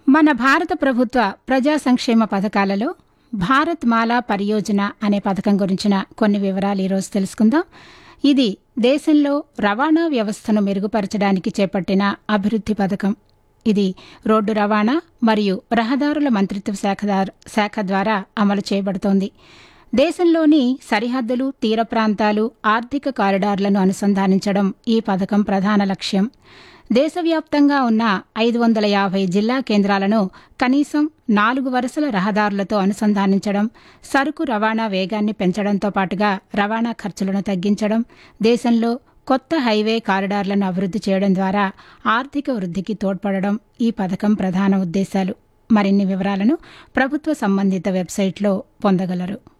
మన భారత ప్రభుత్వ ప్రజా సంక్షేమ పథకాలలో భారత్ మాలా పరియోజన అనే పథకం గురించిన కొన్ని వివరాలు ఈరోజు తెలుసుకుందాం ఇది దేశంలో రవాణా వ్యవస్థను మెరుగుపరచడానికి చేపట్టిన అభివృద్ధి పథకం ఇది రోడ్డు రవాణా మరియు రహదారుల మంత్రిత్వ శాఖ దార్- శాఖ ద్వారా అమలు చేయబడుతోంది దేశంలోని సరిహద్దులు తీర ప్రాంతాలు ఆర్థిక కారిడార్లను అనుసంధానించడం ఈ పథకం ప్రధాన లక్ష్యం దేశవ్యాప్తంగా ఉన్న ఐదు వందల యాభై జిల్లా కేంద్రాలను కనీసం నాలుగు వరుసల రహదారులతో అనుసంధానించడం సరుకు రవాణా వేగాన్ని పెంచడంతో పాటుగా రవాణా ఖర్చులను తగ్గించడం దేశంలో కొత్త హైవే కారిడార్లను అభివృద్ధి చేయడం ద్వారా ఆర్థిక వృద్ధికి తోడ్పడడం ఈ పథకం ప్రధాన ఉద్దేశాలు మరిన్ని వివరాలను ప్రభుత్వ సంబంధిత వెబ్సైట్లో పొందగలరు